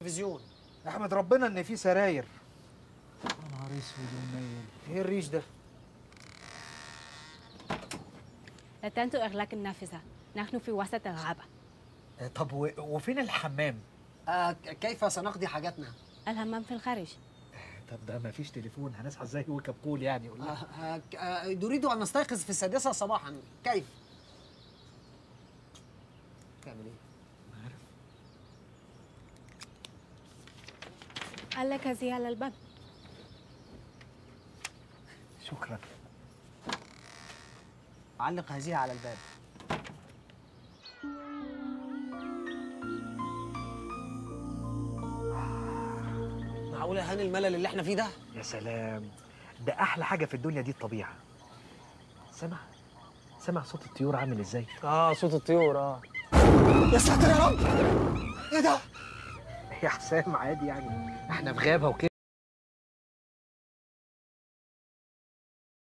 تلفزيون احمد ربنا ان في سراير يا نهار اسود ومنيل ايه الريش ده لا تنسوا إغلاق النافذة نحن في وسط الغابة آه، طب و... وفين الحمام آه ك- كيف سنقضي حاجاتنا الحمام في الخارج طب ده ما فيش تليفون هنصحى ازاي وكب كول يعني قول آه لها. آه ك- آه نريد ان نستيقظ في السادسه صباحا كيف تعمل ايه عارف قال لك هذه على الباب شكرا علق هذه على الباب معقوله يا هاني الملل اللي احنا فيه ده يا سلام ده احلى حاجه في الدنيا دي الطبيعه سمع سمع صوت الطيور عامل ازاي اه صوت الطيور اه يا ساتر يا رب ايه ده يا حسام عادي يعني احنا في غابه وكده